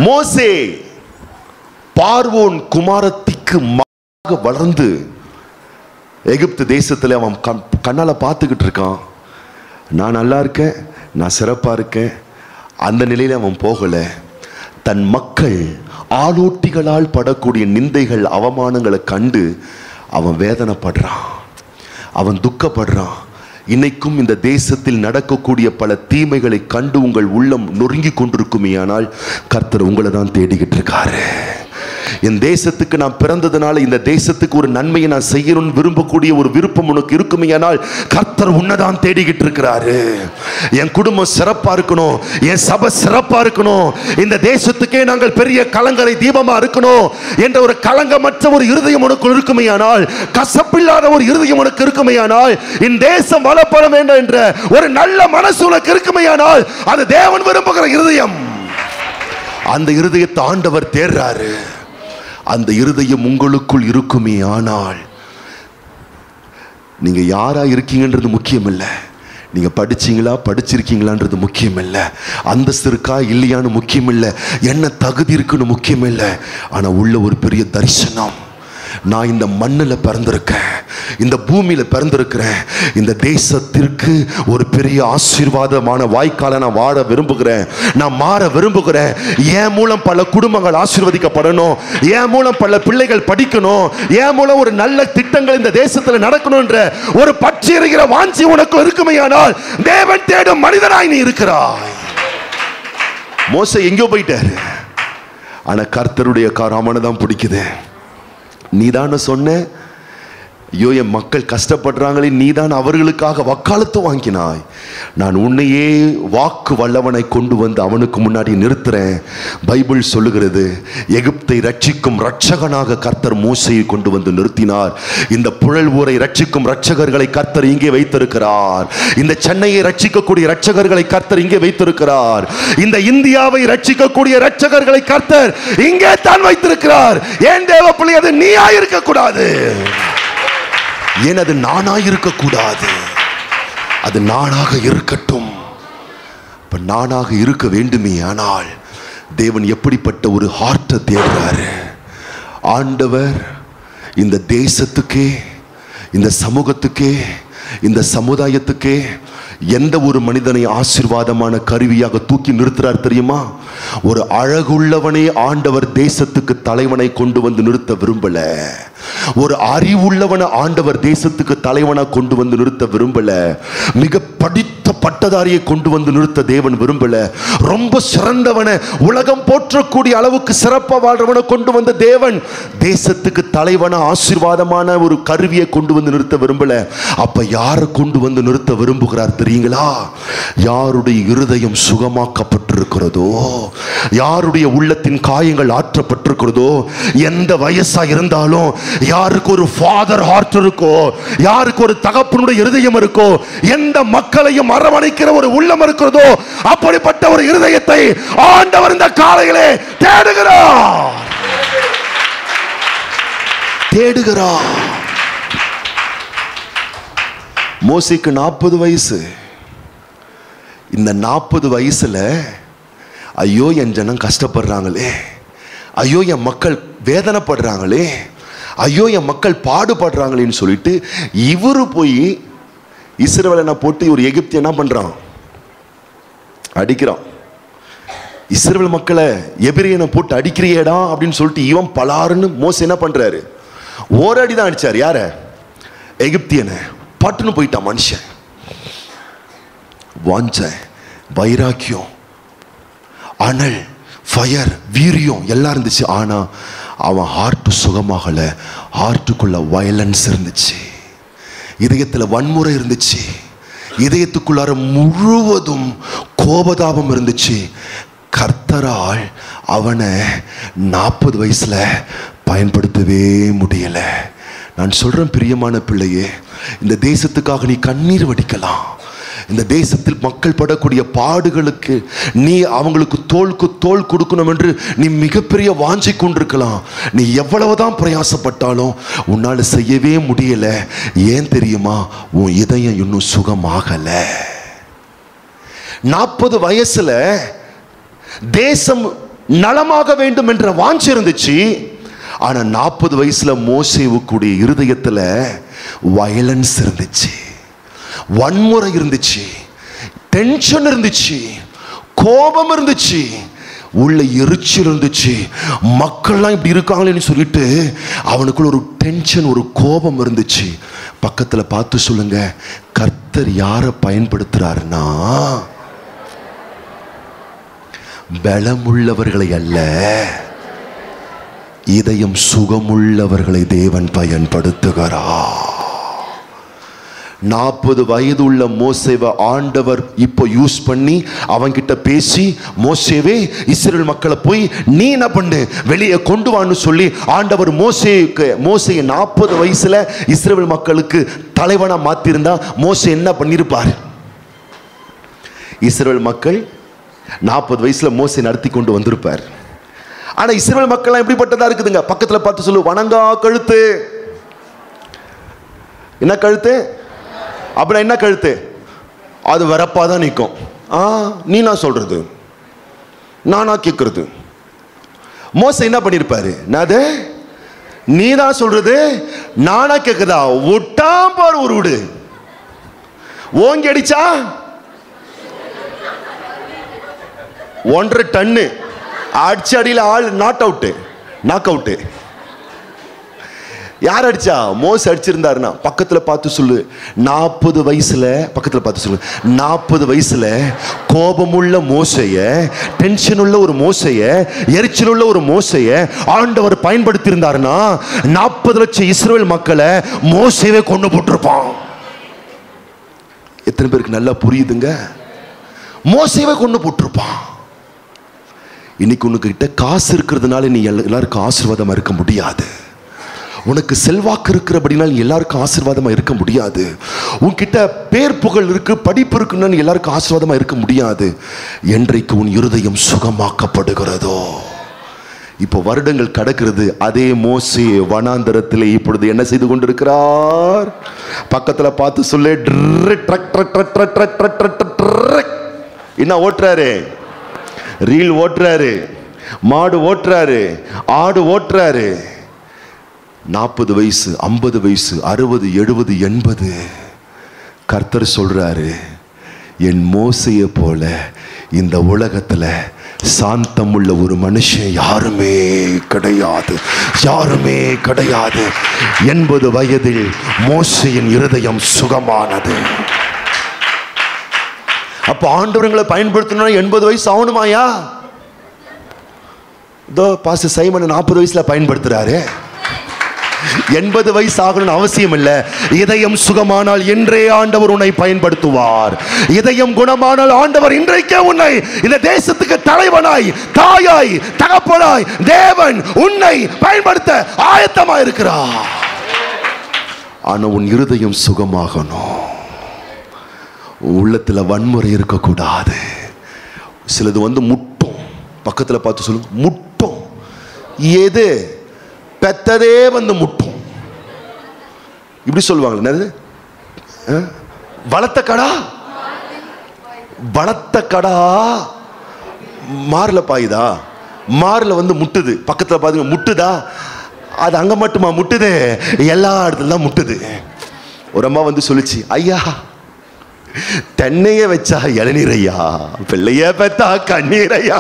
மோசே பார்வோன் குமாரத்திக்கு மகனாக வளர்ந்து எகிப்து தேசத்துல அவன் கண் கண்ணால பார்த்துக்கிட்டு இருக்கான் நான் நல்லா இருக்கேன் நான் சிறப்பா இருக்கேன் அந்த நிலையில அவன் போகல தன் மக்கள் ஆளோட்டிகளால் படக்கூடிய நிந்தைகள் அவமானங்களை கண்டு அவன் வேதனைப்படுறான் அவன் துக்கப்படுறான் இன்னைக்கும் இந்த தேசத்தில் நடக்கக்கூடிய பல தீமைகளை கண்டு உங்கள் உள்ளம் நொறுங்கி கொண்டிருக்குமே ஆனால் கர்த்தர் உங்களை தான் தேடிக்கிட்டு இருக்காரு என் தேசத்துக்கு நான் பிறந்ததுனால இந்த தேசத்துக்கு ஒரு நன்மையை நான் செய்யணும்னு விரும்பக்கூடிய ஒரு விருப்பம் உனக்கு இருக்குமையானால் கர்த்தர் உன்னதான் தேடிக்கிட்டு இருக்கிறாரு என் குடும்பம் சிறப்பா இருக்கணும் என் சபை சிறப்பா இருக்கணும் இந்த தேசத்துக்கே நாங்கள் பெரிய கலங்கரை தீபமா இருக்கணும் என்ற ஒரு கலங்கமற்ற ஒரு இருதயம் உனக்கு இருக்குமையானால் கசப்பில்லாத ஒரு இருதயம் உனக்கு இருக்குமையானால் இந்த தேசம் வளப்பட வேண்டும் என்ற ஒரு நல்ல மனசு உனக்கு இருக்குமையானால் அது தேவன் விரும்புகிற இருதயம் அந்த இருதயத்தை ஆண்டவர் தேர்றாரு அந்த இருதயம் உங்களுக்குள் இருக்குமே ஆனால் நீங்க யாரா இருக்கீங்கன்றது முக்கியம் இல்லை நீங்க படிச்சீங்களா படிச்சிருக்கீங்களான்றது முக்கியம் இல்லை அந்தஸ்து இருக்கா இல்லையான்னு முக்கியம் இல்லை என்ன தகுதி இருக்குன்னு முக்கியம் இல்லை ஆனா உள்ள ஒரு பெரிய தரிசனம் நான் இந்த மண்ணில் பிறந்திருக்கேன் இந்த பூமியில பிறந்திருக்கிறேன் இந்த தேசத்திற்கு ஒரு பெரிய ஆசீர்வாதமான வாய்க்கால நான் வாழ விரும்புகிறேன் நான் மாற விரும்புகிறேன் என் மூலம் பல குடும்பங்கள் ஆசீர்வதிக்கப்படணும் என் மூலம் பல பிள்ளைகள் படிக்கணும் என் மூலம் ஒரு நல்ல திட்டங்கள் இந்த தேசத்தில் நடக்கணும்ன்ற ஒரு பற்றி எறிகிற வாஞ்சி உனக்கு இருக்குமையானால் தேவன் தேடும் மனிதனாய் நீ இருக்கிறாய் மோச எங்கேயோ போயிட்டாரு ஆனா கர்த்தருடைய காராமனை தான் பிடிக்குது நீதான சொன்ன ஐயோ என் மக்கள் கஷ்டப்படுறாங்களே நீதான் அவர்களுக்காக வக்காலத்து வாங்கினாய் நான் உன்னையே வாக்கு வல்லவனை கொண்டு வந்து அவனுக்கு முன்னாடி நிறுத்துறேன் பைபிள் சொல்லுகிறது எகிப்தை ரட்சிக்கும் ரட்சகனாக கர்த்தர் மோசையை கொண்டு வந்து நிறுத்தினார் இந்த புழல் ஊரை ரட்சிக்கும் ரட்சகர்களை கர்த்தர் இங்கே வைத்திருக்கிறார் இந்த சென்னையை ரட்சிக்கக்கூடிய ரட்சகர்களை கர்த்தர் இங்கே வைத்திருக்கிறார் இந்த இந்தியாவை ரட்சிக்கக்கூடிய ரட்சகர்களை கர்த்தர் இங்கே தான் வைத்திருக்கிறார் ஏன் தேவ பிள்ளை அது நீயா இருக்க கூடாது ஏன் அது நானா இருக்கக்கூடாது அது நானாக இருக்கட்டும் இப்ப நானாக இருக்க வேண்டுமே ஆனால் தேவன் எப்படிப்பட்ட ஒரு ஹார்ட்டை தேடுறாரு ஆண்டவர் இந்த தேசத்துக்கே இந்த சமூகத்துக்கே இந்த சமுதாயத்துக்கே எந்த ஒரு மனிதனை ஆசீர்வாதமான கருவியாக தூக்கி நிறுத்துறார் தெரியுமா ஒரு அழகுள்ளவனே ஆண்டவர் தேசத்துக்கு தலைவனை கொண்டு வந்து நிறுத்த விரும்பல ஒரு அறிவுள்ளவனை ஆண்டவர் தேசத்துக்கு தலைவனா கொண்டு வந்து நிறுத்த விரும்பல மிக படித்த பட்டதாரியை கொண்டு வந்து நிறுத்த தேவன் விரும்பல ரொம்ப சிறந்தவனை உலகம் போற்றக்கூடிய அளவுக்கு சிறப்பா வாழ்றவனை கொண்டு வந்த தேவன் தேசத்துக்கு தலைவனா ஆசீர்வாதமான ஒரு கருவியை கொண்டு வந்து நிறுத்த விரும்பல அப்ப யாரை கொண்டு வந்து நிறுத்த விரும்புகிறார் தெரியுங்களா யாருடைய இருதயம் சுகமாக்கப்பட்டிருக்கிறதோ யாருடைய உள்ளத்தின் காயங்கள் ஆற்றப்பட்டிருக்கிறதோ எந்த வயசா இருந்தாலும் யாருக்கு ஒரு ஃபாதர் ஹார்ட் இருக்கோ யாருக்கு ஒரு தகப்பனுடைய இருதயம் இருக்கோ எந்த மக்களையும் அரவணைக்கிற ஒரு உள்ளம் இருக்கிறதோ அப்படிப்பட்ட ஒரு இருதயத்தை ஆண்டவர் இந்த காலையிலே தேடுகிறார் தேடுகிறார் மோசிக்கு நாற்பது வயசு இந்த நாற்பது வயசுல ஐயோ என் ஜனம் கஷ்டப்படுறாங்களே ஐயோ என் மக்கள் வேதனைப்படுறாங்களே ஐயோ என் மக்கள் பாடுபடுறாங்களேன்னு சொல்லிட்டு இவரு போய் இஸ்ரவேலனை போட்டு ஒரு எகிப்தி என்ன பண்றான் அடிக்கிறான் இஸ்ரவேல் மக்களை எபிரியனை போட்டு அடிக்கிறியேடா அப்படின்னு சொல்லிட்டு இவன் பலாருன்னு மோச என்ன பண்றாரு ஓரடி தான் அடிச்சார் யார எகிப்தியனை பட்டுன்னு போயிட்டான் மனுஷன் வாஞ்ச வைராக்கியம் அனல் ஃபயர் வீரியம் எல்லாம் இருந்துச்சு ஆனா அவன் ஹார்ட் சுகமாகல ஹார்ட்டுக்குள்ள வயலன்ஸ் இருந்துச்சு இதயத்துல வன்முறை இருந்துச்சு இதயத்துக்குள்ளார முழுவதும் கோபதாபம் இருந்துச்சு கர்த்தரால் அவனை நாற்பது வயசுல பயன்படுத்தவே முடியல நான் சொல்றேன் பிரியமான பிள்ளையே இந்த தேசத்துக்காக நீ கண்ணீர் வடிக்கலாம் இந்த தேசத்தில் மக்கள் படக்கூடிய பாடுகளுக்கு நீ அவங்களுக்கு தோளுக்கு தோள் கொடுக்கணும் என்று நீ மிகப்பெரிய வாஞ்சை கொண்டிருக்கலாம் நீ எவ்வளவுதான் பிரயாசப்பட்டாலும் உன்னால செய்யவே முடியல ஏன் தெரியுமா உன் இதயம் இன்னும் சுகமாகல நாற்பது வயசுல தேசம் நலமாக வேண்டும் என்ற வாஞ்சை இருந்துச்சு ஆனா நாற்பது வயசுல மோசேவுக்குடைய இருதயத்துல வயலன்ஸ் இருந்துச்சு வன்முறை இருந்துச்சு டென்ஷன் இருந்துச்சு கோபம் இருந்துச்சு உள்ள எரிச்சல் இருந்துச்சு மக்கள்லாம் இப்படி இருக்காங்களேன்னு சொல்லிட்டு அவனுக்குள்ள ஒரு டென்ஷன் ஒரு கோபம் இருந்துச்சு பக்கத்துல பார்த்து சொல்லுங்க கர்த்தர் யாரை பயன்படுத்துறாருன்னா பலமுள்ளவர்களை அல்ல இதயம் சுகமுள்ளவர்களை தேவன் பயன்படுத்துகிறார் நாற்பது வயதுள்ள மோசேவை ஆண்டவர் இப்போ யூஸ் பண்ணி அவன்கிட்ட பேசி மோசேவே இஸ்ரேல் மக்களை போய் நீ என்ன பண்ணு வெளியே கொண்டு வான்னு சொல்லி ஆண்டவர் மோசேக்கு மோசையை நாற்பது வயசுல இஸ்ரேல் மக்களுக்கு தலைவனா மாத்திருந்தா மோசே என்ன பண்ணிருப்பார் இஸ்ரேல் மக்கள் நாற்பது வயசுல மோசை நடத்தி கொண்டு வந்திருப்பார் ஆனா இஸ்ரேல் மக்கள்லாம் எப்படிப்பட்டதா இருக்குதுங்க பக்கத்துல பார்த்து சொல்லு வணங்கா கழுத்து என்ன கழுத்து அப்புறம் என்ன கழுத்து அது வரப்பா தான் நிற்கும் ஆ நீ நான் சொல்றது நானா கேட்கறது மோச என்ன பண்ணியிருப்பாரு என்னது நீ தான் சொல்றது நானா கேட்குதா விட்டாம் பாரு ஒரு விடு ஓங்கி அடிச்சா ஒன்றரை டன்னு அடிச்சு அடியில் ஆள் நாட் அவுட்டு நாக் அவுட்டு யார் அடிச்சா மோஸ் அடிச்சிருந்தாருன்னா பக்கத்துல பார்த்து சொல்லு நாற்பது வயசுல பக்கத்துல பார்த்து சொல்லு நாற்பது வயசுல கோபமுள்ள மோசைய டென்ஷன் உள்ள ஒரு மோசைய எரிச்சல் உள்ள ஒரு மோசைய ஆண்டவர் பயன்படுத்தி இருந்தாருன்னா நாற்பது லட்சம் இஸ்ரேல் மக்களை மோசையவே கொண்டு போட்டிருப்பான் எத்தனை பேருக்கு நல்லா புரியுதுங்க மோசையவே கொண்டு போட்டிருப்பான் இன்னைக்கு உனக்கிட்ட காசு இருக்கிறதுனால நீ எல்லா- எல்லாருக்கும் ஆசீர்வாதமா இருக்க முடியாது உனக்கு செல்வாக்கு இருக்கிறபடினால் நீ எல்லாருக்கும் ஆசீர்வாதமா இருக்க முடியாது உன்கிட்ட பேர் புகழ் இருக்கு படிப்பு இருக்குன்னா நீ எல்லாருக்கும் ஆசீர்வாதமா இருக்க முடியாது என்றைக்கு உன் இருதயம் சுகமாக்கப்படுகிறதோ இப்போ வருடங்கள் கடக்கிறது அதே மோசே வனாந்தரத்திலே இப்பொழுது என்ன செய்து கொண்டிருக்கிறார் பக்கத்துல பார்த்து சொல்லு ட்ரு, truck, truck, truck, truck, truck, truck, truck, truck, truck. என்ன ஓட்டுறாரு ரீல் ஓட்டுறாரு மாடு ஓட்டுறாரு ஆடு ஓட்டுறாரு நாற்பது வயசு ஐம்பது வயசு அறுபது எழுபது எண்பது கர்த்தர் சொல்றாரு என் மோசையை போல இந்த உலகத்துல சாந்தமுள்ள ஒரு மனுஷன் யாருமே கிடையாது யாருமே கிடையாது எண்பது வயதில் மோசையின் இருதயம் சுகமானது அப்ப ஆண்டவர்களை பயன்படுத்தணும்னா எண்பது வயசு ஆகணுமாயா இதோ பாச சைமன் நாற்பது வயசுல பயன்படுத்துறாரு எண்பது வயசு ஆகணும்னு அவசியம் இல்ல இதயம் சுகமானால் என்றே ஆண்டவர் உன்னை பயன்படுத்துவார் இதயம் குணமானால் ஆண்டவர் இன்றைக்கே உன்னை இந்த தேசத்துக்கு தலைவனாய் தாயாய் தகப்பனாய் தேவன் உன்னை பயன்படுத்த ஆயத்தமா இருக்கிறார் ஆனா உன் இருதயம் சுகமாகணும் உன் உள்ளத்துல வன்முறை இருக்கக்கூடாது சிலது வந்து முட்டும் பக்கத்துல பார்த்து சொல்லுங்க முட்டும் எது பெத்ததே வந்து முட்டும் இப்படி சொல்லுவாங்களே என்னது ஆ? வளர்த்த கடா வளர்த்த கடா மார்ல பாயுதா மார்ல வந்து முட்டுது பக்கத்துல பாருங்க முட்டுதா அது அங்க மட்டுமா முட்டுது எல்லா இடத்துல தான் முட்டுது ஒரு அம்மா வந்து சொல்லுச்சு ஐயா தென்னைய வச்சா இளநீர் ஐயா பிள்ளைய பெத்தா கண்ணீர் ஐயா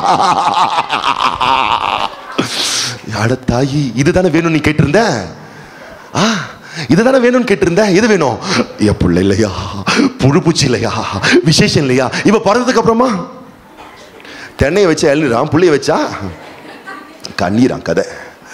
அட தாயி இதுதானே வேணும் நீ கேட்டிருந்த ஆ இதுதானே வேணும்னு கேட்டிருந்த எது வேணும் என் பிள்ளை இல்லையா புழு பூச்சி இல்லையா விசேஷம் இல்லையா இப்ப பிறந்ததுக்கு அப்புறமா தென்னையை வச்சா இளநீராம் புள்ளைய வச்சா கண்ணீராம் கதை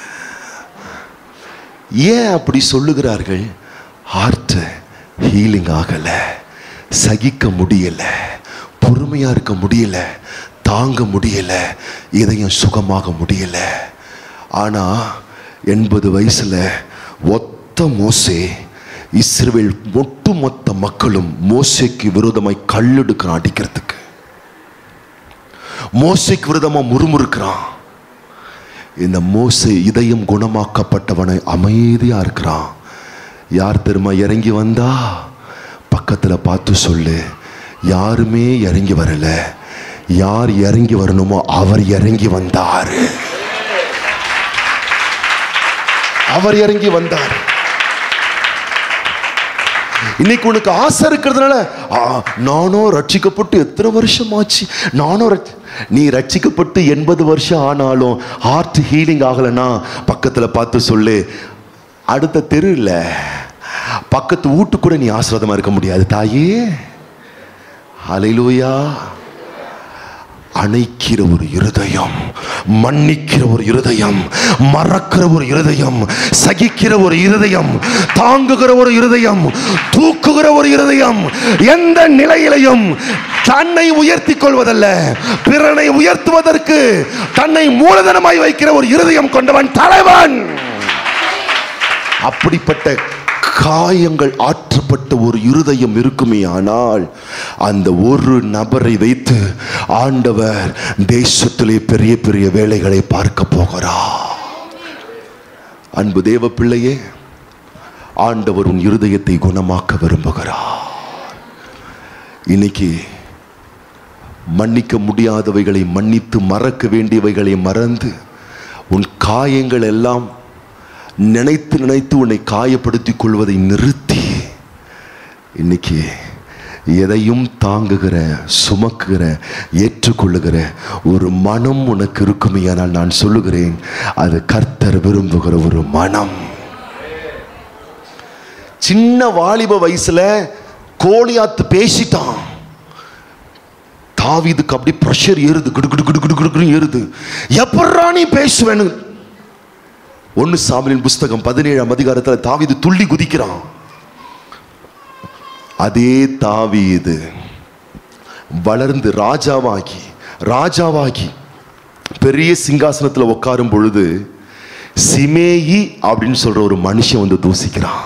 ஏன் அப்படி சொல்லுகிறார்கள் ஹார்ட் ஹீலிங் ஆகல சகிக்க முடியல பொறுமையா இருக்க முடியல தாங்க முடியல இதயம் சுகமாக முடியல ஆனா எண்பது வயசுல ஒத்த மோசே இஸ்ரவேல் ஒட்டுமொத்த மக்களும் மோசேக்கு விரோதமாய் கல்லெடுக்கிறான் அடிக்கிறதுக்கு மோசைக்கு விரோதமா முறுமுறுக்கிறான் இந்த மோசே இதயம் குணமாக்கப்பட்டவனை அமைதியா இருக்கிறான் யார் தெரியுமா இறங்கி வந்தா பக்கத்துல பார்த்து சொல்லு யாருமே இறங்கி வரல யார் இறங்கி வரணுமோ அவர் இறங்கி வந்தாரு அவர் இறங்கி வந்தார் இன்னைக்கு உனக்கு ஆசை இருக்கிறதுனால ஆ, நானும் ரட்சிக்கப்பட்டு எத்தனை வருஷம் ஆச்சு நானும் ரட்சி- நீ ரட்சிக்கப்பட்டு எண்பது வருஷம் ஆனாலும் ஹார்ட் ஹீலிங் ஆகலைன்னா பக்கத்தில் பார்த்து சொல்லு அடுத்த தெரு இல்ல பக்கத்து வீட்டு கூட நீ ஆசீர்வாதமா இருக்க முடியாது தாயே அலையிலூயா அணைக்கிற ஒரு இருதயம் மன்னிக்கிற ஒரு இருதயம் மறக்கிற ஒரு இருதயம் சகிக்கிற ஒரு இருதயம் தாங்குகிற ஒரு இருதயம் தூக்குகிற ஒரு இருதயம் எந்த நிலையிலையும் தன்னை உயர்த்திக் கொள்வதல்ல பிறனை உயர்த்துவதற்கு தன்னை மூலதனமாய் வைக்கிற ஒரு இருதயம் கொண்டவன் தலைவன் அப்படிப்பட்ட காயங்கள் ஆற்றப்பட்ட ஒரு இருதயம் இருக்குமே ஆனால் அந்த ஒரு நபரை வைத்து ஆண்டவர் தேசத்திலே பெரிய பெரிய வேலைகளை பார்க்க போகிறார் அன்பு தேவ பிள்ளையே ஆண்டவர் உன் இருதயத்தை குணமாக்க விரும்புகிறார் இன்னைக்கு மன்னிக்க முடியாதவைகளை மன்னித்து மறக்க வேண்டியவைகளை மறந்து உன் காயங்கள் எல்லாம் நினைத்து நினைத்து உன்னை காயப்படுத்திக் கொள்வதை நிறுத்தி இன்னைக்கு எதையும் தாங்குகிற சுமக்குகிற ஏற்றுக்கொள்ளுகிற ஒரு மனம் உனக்கு இருக்குமையானால் நான் சொல்லுகிறேன் அது கர்த்தர் விரும்புகிற ஒரு மனம் சின்ன வாலிப வயசுல கோலியாத்து பேசிட்டான் தாவீதுக்கு அப்படி ப்ரெஷர் ஏறுது குடு குடு குடு குடு குடுன்னு ஏறுது எப்பட்றா நீ பேசுவேன்னு ஒன்னு சாமியின் புஸ்தகம் பதினேழாம் அதிகாரத்தில் தாவீது துள்ளி குதிக்கிறான் அதே தாவீது வளர்ந்து ராஜாவாகி ராஜாவாகி பெரிய சிங்காசனத்தில் உட்காரும் பொழுது சிமேயி அப்படின்னு சொல்ற ஒரு மனுஷன் வந்து தூசிக்கிறான்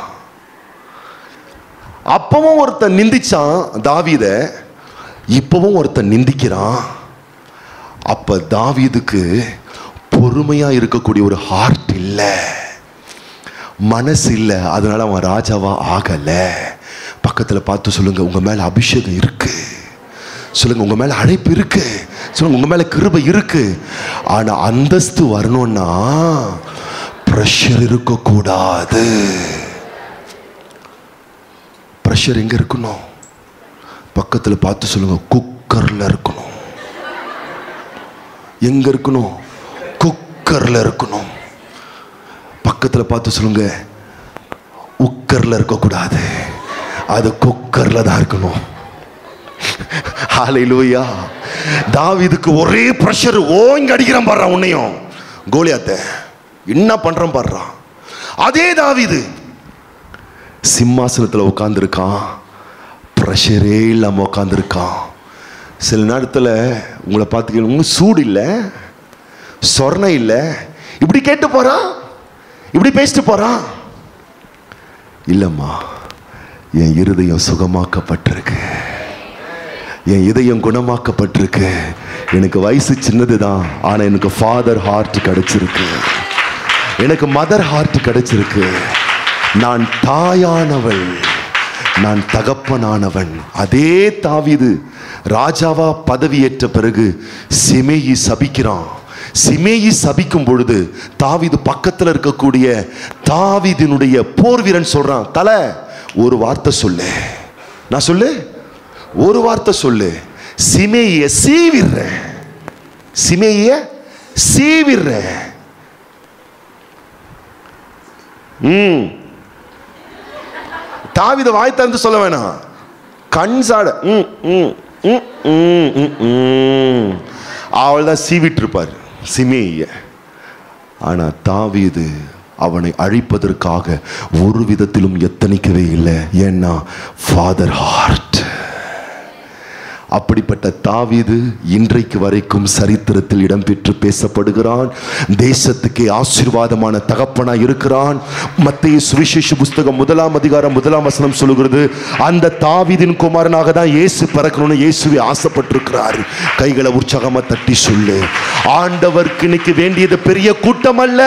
அப்பவும் ஒருத்தன் நிந்திச்சான் தாவீத இப்பவும் ஒருத்தன் நிந்திக்கிறான் அப்ப தாவீதுக்கு பொறுமையா இருக்கக்கூடிய ஒரு ஹார்ட் இல்ல மனசு இல்ல அதனால அவன் ராஜாவா ஆகல பக்கத்துல பார்த்து சொல்லுங்க உங்க மேல அபிஷேகம் இருக்கு சொல்லுங்க உங்க மேல அழைப்பு இருக்கு சொல்லுங்க உங்க மேல கிருபை இருக்கு ஆனா அந்தஸ்து வரணும்னா ப்ரெஷர் இருக்கக்கூடாது ப்ரெஷர் எங்க இருக்கணும் பக்கத்துல பார்த்து சொல்லுங்க குக்கர்ல இருக்கணும் எங்க இருக்கணும் குக்கர்ல இருக்கணும் பக்கத்துல பார்த்து சொல்லுங்க உக்கர்ல இருக்கக்கூடாது அது குக்கர்ல தான் இருக்கணும் ஹalleluya தாவீதுக்கு ஒரே பிரஷர் ஓங்கி அடிக்கிறான் பாடுறான் உன்னையும் கோலியாத்த என்ன பண்றான் பாடுறான் அதே தாவீது சிம்மாசனத்தில் உட்காந்துருக்கான் ப்ரெஷரே இல்லாமல் உட்காந்துருக்கான் சில நேரத்தில் உங்களை பார்த்துக்க சூடு இல்லை சொர்ணம் இல்லை இப்படி கேட்டு போறான் இப்படி பேசிட்டு போறான் இல்லைம்மா என் இருதயம் சுகமாக்கப்பட்டிருக்கு என் இதயம் குணமாக்கப்பட்டிருக்கு எனக்கு வயசு சின்னது தான் ஆனால் எனக்கு ஃபாதர் ஹார்ட் கிடைச்சிருக்கு எனக்கு மதர் ஹார்ட் கிடைச்சிருக்கு நான் தாயானவள் நான் தகப்பனானவன் அதே தாவீது ராஜாவா பதவியேற்ற பிறகு சிமேயி சபிக்கிறான் சிமேயி சபிக்கும் பொழுது தாவீது பக்கத்துல இருக்கக்கூடிய தாவீதினுடைய போர் வீரன் சொல்றான் தல ஒரு வார்த்தை சொல்லு நான் சொல்லு ஒரு வார்த்தை சொல்லு சிமேய சீவிடுற சிமேய சீவிடுற ம் தாவித வாய் திறந்து சொல்ல வேணாம் கண் சாட ம், ம், ம், ம், ம், ம். அவள் தான் சீவிட்டு இருப்பார் சிமேய ஆனா தாவீது அவனை அழிப்பதற்காக ஒரு விதத்திலும் எத்தனிக்கவே இல்லை ஏன்னா ஃபாதர் ஹார்ட் அப்படிப்பட்ட தாவீது இன்றைக்கு வரைக்கும் சரித்திரத்தில் இடம்பெற்று பேசப்படுகிறான் தேசத்துக்கே ஆசீர்வாதமான தகப்பனா இருக்கிறான் மத்திய சுவிசேஷ புஸ்தகம் முதலாம் அதிகாரம் முதலாம் வசனம் சொல்லுகிறது அந்த தாவீதின் குமாரனாக தான் இயேசு பிறக்கணும்னு இயேசுவை ஆசைப்பட்டிருக்கிறார் கைகளை உற்சாகமா தட்டி சொல்லு ஆண்டவருக்கு இன்னைக்கு வேண்டியது பெரிய கூட்டம் அல்ல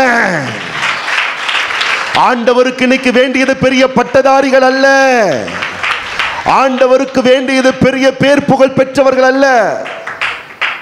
ஆண்டவருக்கு இன்னைக்கு வேண்டியது பெரிய பட்டதாரிகள் அல்ல ஆண்டவருக்கு வேண்டியது பெரிய பேர் புகழ் பெற்றவர்கள் அல்ல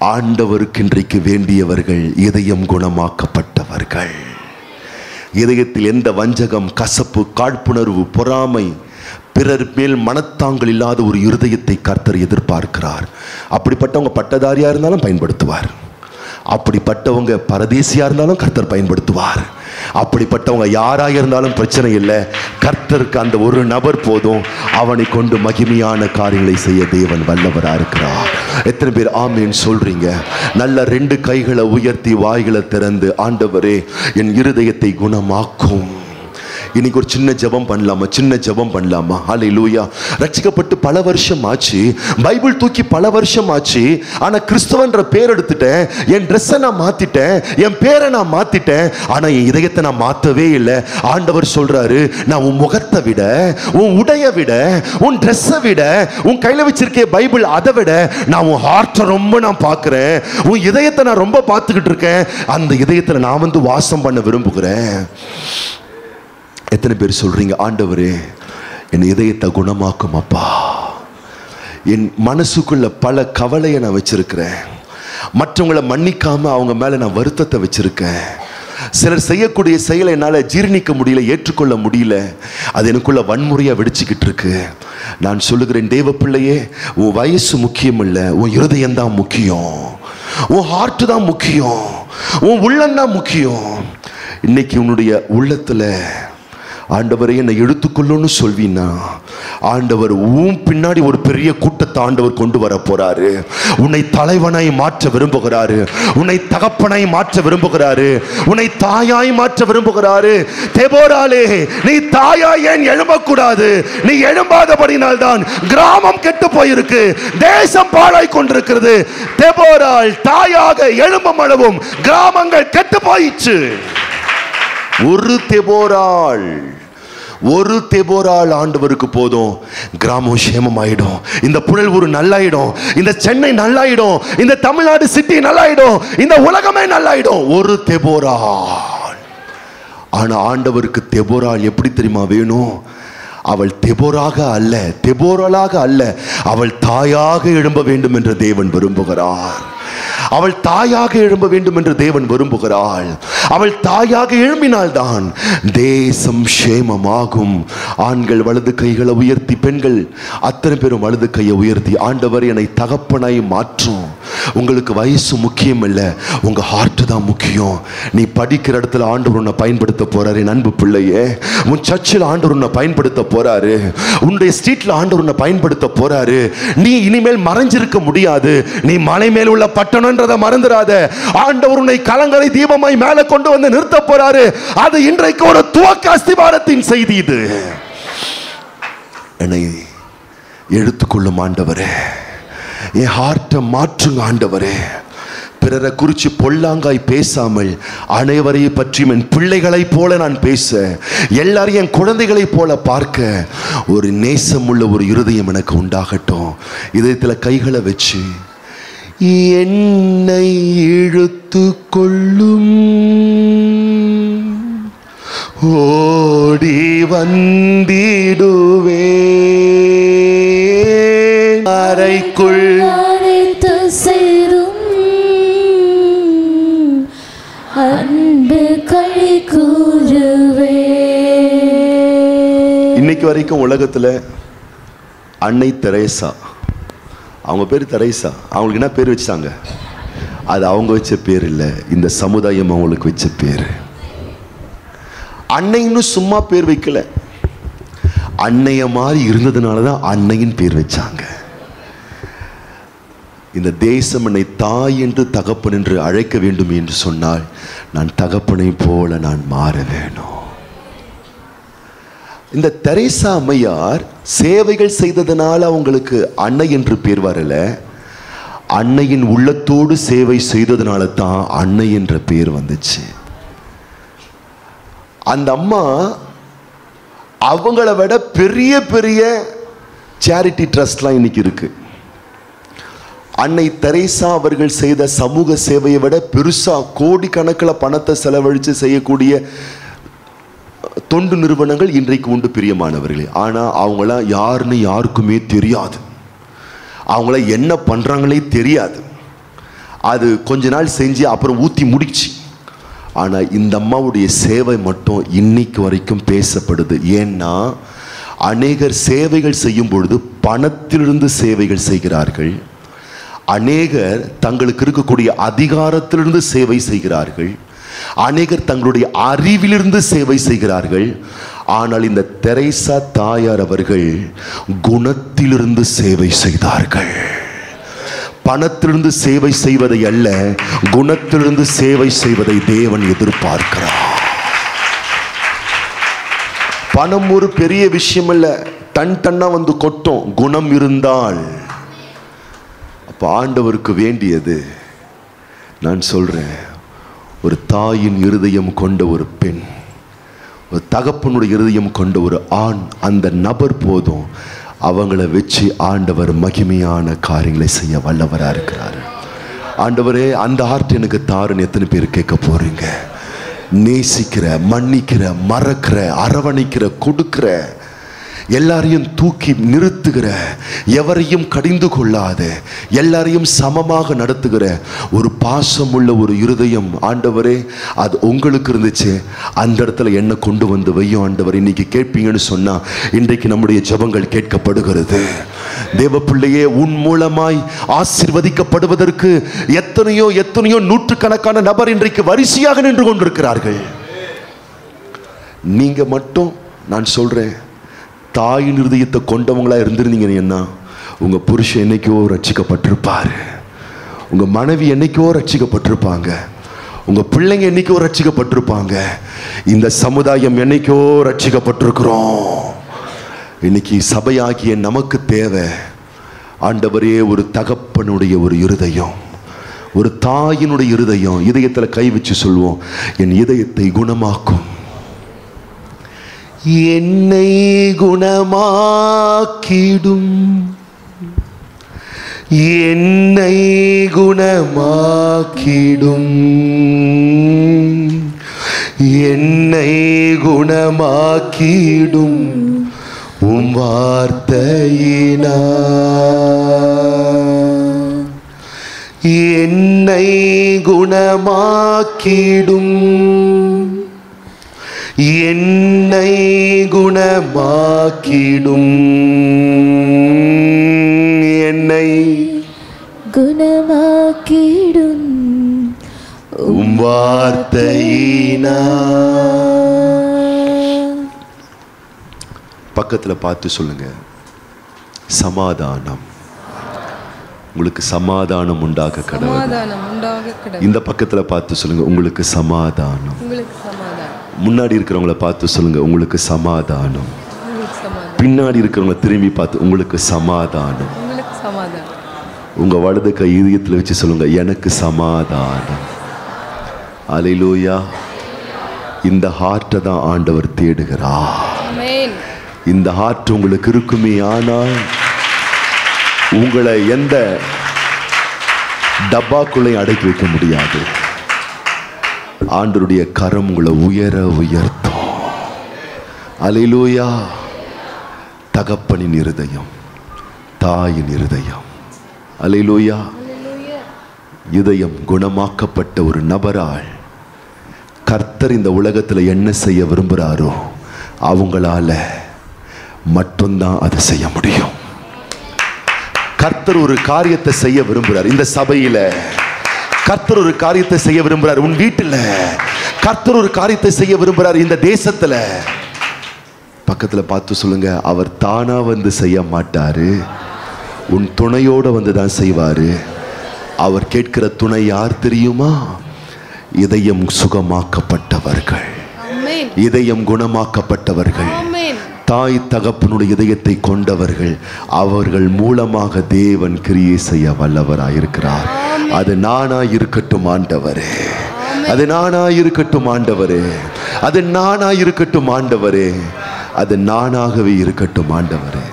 ஆண்டவருக்கு இன்றைக்கு வேண்டியவர்கள் இதயம் குணமாக்கப்பட்டவர்கள் இதயத்தில் எந்த வஞ்சகம் கசப்பு காழ்ப்புணர்வு பொறாமை பிறர் மேல் மனத்தாங்கள் இல்லாத ஒரு இருதயத்தை கர்த்தர் எதிர்பார்க்கிறார் அப்படிப்பட்டவங்க பட்டதாரியா இருந்தாலும் பயன்படுத்துவார் அப்படிப்பட்டவங்க பரதேசியா இருந்தாலும் கர்த்தர் பயன்படுத்துவார் அப்படிப்பட்டவங்க யாரா இருந்தாலும் பிரச்சனை இல்லை கர்த்தருக்கு அந்த ஒரு நபர் போதும் அவனை கொண்டு மகிமையான காரியங்களை செய்ய தேவன் வல்லவரா இருக்கிறார் எத்தனை பேர் ஆமேன்னு சொல்றீங்க நல்ல ரெண்டு கைகளை உயர்த்தி வாய்களை திறந்து ஆண்டவரே என் இருதயத்தை குணமாக்கும் இன்னைக்கு ஒரு சின்ன ஜெபம் பண்ணலாமா சின்ன ஜெபம் பண்ணலாமா ஹalleluya லூயா ரட்சிக்கப்பட்டு பல வருஷம் ஆச்சு பைபிள் தூக்கி பல வருஷம் ஆச்சு ஆனா கிறிஸ்தவன்ற பேர் எடுத்துட்டேன் என் ட்ரெஸ்ஸை நான் மாத்திட்டேன் என் பேரை நான் மாத்திட்டேன் ஆனா என் இதயத்தை நான் மாத்தவே இல்லை ஆண்டவர் சொல்றாரு நான் உன் முகத்தை விட உன் உடைய விட உன் ட்ரெஸ்ஸை விட உன் கையில வச்சிருக்க பைபிள் அதை விட நான் உன் ஹார்ட்டை ரொம்ப நான் பார்க்கிறேன் உன் இதயத்தை நான் ரொம்ப பார்த்துக்கிட்டு இருக்கேன் அந்த இதயத்துல நான் வந்து வாசம் பண்ண விரும்புகிறேன் எத்தனை பேர் சொல்றீங்க ஆண்டவரே என் இதயத்தை குணமாக்கும் அப்பா என் மனசுக்குள்ள பல கவலையை நான் வச்சிருக்கிறேன் மற்றவங்களை மன்னிக்காம அவங்க மேல நான் வருத்தத்தை வச்சிருக்கேன் சிலர் செய்யக்கூடிய செயலை என்னால் ஜீர்ணிக்க முடியல ஏற்றுக்கொள்ள முடியல அது எனக்குள்ள வன்முறையா வெடிச்சுக்கிட்டு இருக்கு நான் சொல்லுகிறேன் தேவ பிள்ளையே உன் வயசு முக்கியம் இல்லை உன் இருதயம் தான் முக்கியம் உன் ஹார்ட் தான் முக்கியம் உன் உள்ளம் தான் முக்கியம் இன்னைக்கு உன்னுடைய உள்ளத்துல ஆண்டவரை என்னை எடுத்துக்கொள்ளுன்னு சொல்வீனா ஆண்டவர் உன் பின்னாடி ஒரு பெரிய கூட்டத்தை ஆண்டவர் கொண்டு வர போறாரு உன்னை தலைவனாய் மாற்ற விரும்புகிறாரு உன்னை தகப்பனாய் மாற்ற விரும்புகிறாரு உன்னை தாயாய் மாற்ற விரும்புகிறாரு தெபோராலே நீ தாயாய் ஏன் எழும்பக்கூடாது நீ எழும்பாதபடினால் தான் கிராமம் கெட்டு போயிருக்கு தேசம் பாழாய் கொண்டிருக்கிறது தெபோரால் தாயாக எழும்பும் அளவும் கிராமங்கள் கெட்டு போயிற்று ஒரு தெபோராள் ஒரு தெபோராள் ஆண்டவருக்கு போதும் கிராமம் சேமமாயிடும் இந்த புழல் ஊர் நல்லாயிடும் இந்த சென்னை நல்லாயிடும் இந்த தமிழ்நாடு சிட்டி நல்லாயிடும் இந்த உலகமே நல்லாயிடும் ஒரு தெபோராள் ஆனா ஆண்டவருக்கு தெபோராள் எப்படி தெரியுமா வேணும் அவள் தெபோராக அல்ல தெபோரலாக அல்ல அவள் தாயாக எழும்ப வேண்டும் என்று தேவன் விரும்புகிறார் அவள் தாயாக எழும்ப வேண்டும் என்று தேவன் விரும்புகிறாள் அவள் தாயாக எழும்பினால்தான் தேசம் சேமமாகும் ஆண்கள் வலது கைகளை உயர்த்தி பெண்கள் அத்தனை பேரும் வலது கையை உயர்த்தி ஆண்டவர் என்னை தகப்பனாய் மாற்றும் உங்களுக்கு வயசு முக்கியம் இல்லை உங்க ஹார்ட் தான் முக்கியம் நீ படிக்கிற இடத்துல ஆண்டவர் உன்னை பயன்படுத்த போறாரு என் அன்பு பிள்ளையே உன் சர்ச்சில் ஆண்டவர் உன்னை பயன்படுத்த போறாரு உன்னுடைய ஸ்ட்ரீட்ல ஆண்டவர் உன்னை பயன்படுத்த போறாரு நீ இனிமேல் மறைஞ்சிருக்க முடியாது நீ மலை மேல் உள்ள பட்டணம்ன்றதை மறந்துடாத ஆண்டவர் உன்னை கலங்கரை தீபமாய் மேலே கொண்டு வந்து நிறுத்த போறாரு அது இன்றைக்கு ஒரு துவக்க அஸ்திபாரத்தின் செய்தி இது என்னை எடுத்துக்கொள்ளும் ஆண்டவரே என் ஹார்ட்டை மாற்றுங்க ஆண்டவரே பிறரை குறித்து பொல்லாங்காய் பேசாமல் அனைவரையும் பற்றியும் என் பிள்ளைகளைப் போல நான் பேச எல்லாரையும் என் குழந்தைகளைப் போல பார்க்க ஒரு நேசமுள்ள ஒரு இருதயம் எனக்கு உண்டாகட்டும் இதயத்தில் கைகளை வச்சு என்னை இழுத்து கொள்ளும் ஓடி வந்திடுவே அறைக்குள் அழைத்து சேரும் அன்பு கழி கூறுவே இன்னைக்கு வரைக்கும் உலகத்துல அன்னை தெரேசா அவங்க பேர் தெரேசா அவங்களுக்கு என்ன பேர் வச்சாங்க அது அவங்க வச்ச பேர் இல்லை இந்த சமுதாயம் அவங்களுக்கு வச்ச பேர் அன்னைன்னு சும்மா பேர் வைக்கல அன்னைய மாதிரி இருந்ததுனால தான் அன்னையின் பேர் வச்சாங்க இந்த தேசம் என்னை தாய் என்று தகப்பன் என்று அழைக்க வேண்டும் என்று சொன்னால் நான் தகப்பனை போல நான் மாற வேணும் இந்த தெரேசா அம்மையார் சேவைகள் செய்ததனால அவங்களுக்கு அன்னை என்று பேர் வரல அன்னையின் உள்ளத்தோடு சேவை செய்ததுனால தான் அன்னை என்ற பேர் வந்துச்சு அந்த அம்மா அவங்கள விட பெரிய பெரிய சேரிட்டி ட்ரஸ்ட்லாம் இன்னைக்கு இருக்கு அன்னை தெரேசா அவர்கள் செய்த சமூக சேவையை விட பெருசா கோடிக்கணக்கில் பணத்தை செலவழித்து செய்யக்கூடிய தொண்டு நிறுவனங்கள் இன்றைக்கு உண்டு பிரியமானவர்களே ஆனால் அவங்களாம் யாருன்னு யாருக்குமே தெரியாது அவங்கள என்ன பண்ணுறாங்களே தெரியாது அது கொஞ்ச நாள் செஞ்சு அப்புறம் ஊற்றி முடிச்சு ஆனால் இந்த அம்மாவுடைய சேவை மட்டும் இன்னைக்கு வரைக்கும் பேசப்படுது ஏன்னா அநேகர் சேவைகள் செய்யும் பொழுது பணத்திலிருந்து சேவைகள் செய்கிறார்கள் அநேகர் தங்களுக்கு இருக்கக்கூடிய அதிகாரத்திலிருந்து சேவை செய்கிறார்கள் அநேகர் தங்களுடைய அறிவிலிருந்து சேவை செய்கிறார்கள் ஆனால் இந்த தெரேசா தாயார் அவர்கள் குணத்திலிருந்து சேவை செய்தார்கள் பணத்திலிருந்து சேவை செய்வதை அல்ல குணத்திலிருந்து சேவை செய்வதை தேவன் எதிர்பார்க்கிறார் பணம் ஒரு பெரிய விஷயம் அல்ல டன் டன்னா வந்து கொட்டும் குணம் இருந்தால் அப்ப ஆண்டவருக்கு வேண்டியது நான் சொல்றேன் ஒரு தாயின் இருதயம் கொண்ட ஒரு பெண் ஒரு தகப்பனுடைய இருதயம் கொண்ட ஒரு ஆண் அந்த நபர் போதும் அவங்கள வச்சு ஆண்டவர் மகிமையான காரியங்களை செய்ய வல்லவரா இருக்கிறாரு ஆண்டவரே அந்த ஆர்ட் எனக்கு தாருன்னு எத்தனை பேர் கேட்க போறீங்க நேசிக்கிற மன்னிக்கிற மறக்கிற அரவணைக்கிற கொடுக்கிற எல்லாரையும் தூக்கி நிறுத்துகிற எவரையும் கடிந்து கொள்ளாத எல்லாரையும் சமமாக நடத்துகிற ஒரு பாசமுள்ள ஒரு இருதயம் ஆண்டவரே அது உங்களுக்கு இருந்துச்சு அந்த இடத்துல என்ன கொண்டு வந்து வையும் ஆண்டவர் இன்னைக்கு கேட்பீங்கன்னு சொன்னா இன்றைக்கு நம்முடைய ஜெபங்கள் கேட்கப்படுகிறது தேவ பிள்ளையே உன் மூலமாய் ஆசிர்வதிக்கப்படுவதற்கு எத்தனையோ எத்தனையோ நூற்றுக்கணக்கான நபர் இன்றைக்கு வரிசையாக நின்று கொண்டிருக்கிறார்கள் நீங்க மட்டும் நான் சொல்றேன் தாயின் இருதயத்தை கொண்டவங்களா இருந்திருந்தீங்கன்னா உங்க புருஷன் என்னைக்கோ ரட்சிக்கப்பட்டிருப்பாரு உங்க மனைவி என்னைக்கோ ரட்சிக்கப்பட்டிருப்பாங்க உங்க பிள்ளைங்க என்னைக்கோ ரட்சிக்கப்பட்டிருப்பாங்க இந்த சமுதாயம் என்னைக்கோ ரட்சிக்கப்பட்டிருக்கிறோம் இன்னைக்கு சபையாகிய நமக்கு தேவை ஆண்டவரே ஒரு தகப்பனுடைய ஒரு இருதயம் ஒரு தாயினுடைய இருதயம் இதயத்தில் கை வச்சு சொல்லுவோம் என் இதயத்தை குணமாக்கும் என்னை குணமாக்கிடும் என்னை குணமாக்கிடும் என்னை குணமாக்கிடும் உம் வார்த்தையினா என்னை குணமாக்கிடும் என்னை குணமாக்கிடும் என்னை குணமாக்கிடும் உம் வார்த்தையினா பக்கத்துல பார்த்து சொல்லுங்க சமாதானம் உங்களுக்கு சமாதானம் உண்டாக கடவுள் சமாதானம் உண்டாக கிடக்கும் இந்த பக்கத்துல பார்த்து சொல்லுங்க உங்களுக்கு சமாதானம் உங்களுக்கு சமாதானம் முன்னாடி இருக்கிறவங்கள பார்த்து சொல்லுங்க உங்களுக்கு சமாதானம் உங்களுக்கு சமாதானம் பின்னாடி இருக்கிறவங்கள திரும்பி பார்த்து உங்களுக்கு சமாதானம் உங்களுக்கு சமாதானம் உங்க வலது கை இதயத்தில் வச்சு சொல்லுங்க எனக்கு சமாதானம் அலையிலூயா இந்த ஹார்ட்டை தான் ஆண்டவர் தேடுகிறார் ஆமென் இந்த ஹார்ட் உங்களுக்கு இருக்குமே ஆனால் உங்களை எந்த டப்பாக்குள்ளையும் அடக்கி வைக்க முடியாது ஆண்டருடைய கரம் உங்களை உயர உயர்த்தும் அலையிலூயா தகப்பனின் இருதயம் தாயின் இருதயம் அலையிலூயா இதயம் குணமாக்கப்பட்ட ஒரு நபரால் கர்த்தர் இந்த உலகத்தில் என்ன செய்ய விரும்புகிறாரோ அவங்களால மட்டும்தான் அதை செய்ய முடியும் கர்த்தர் ஒரு காரியத்தை செய்ய விரும்புகிறார் இந்த சபையில கர்த்தர் ஒரு காரியத்தை செய்ய விரும்புகிறார் உன் வீட்டில் கர்த்தர் ஒரு காரியத்தை செய்ய விரும்புகிறார் இந்த தேசத்துல பக்கத்துல பார்த்து சொல்லுங்க அவர் தானா வந்து செய்ய மாட்டாரு உன் துணையோட வந்து தான் செய்வாரு அவர் கேட்கிற துணை யார் தெரியுமா இதயம் சுகமாக்கப்பட்டவர்கள் ஆமென் இதயம் குணமாக்கப்பட்டவர்கள் ஆமென் தாய் தகப்பனுடைய இதயத்தை கொண்டவர்கள் அவர்கள் மூலமாக தேவன் கிரியை செய்ய வல்லவராயிருக்கிறார் அது நானா இருக்கட்டும் ஆண்டவரே அது நானா இருக்கட்டும் ஆண்டவரே அது நானா இருக்கட்டும் ஆண்டவரே அது நானாகவே இருக்கட்டும் ஆண்டவரே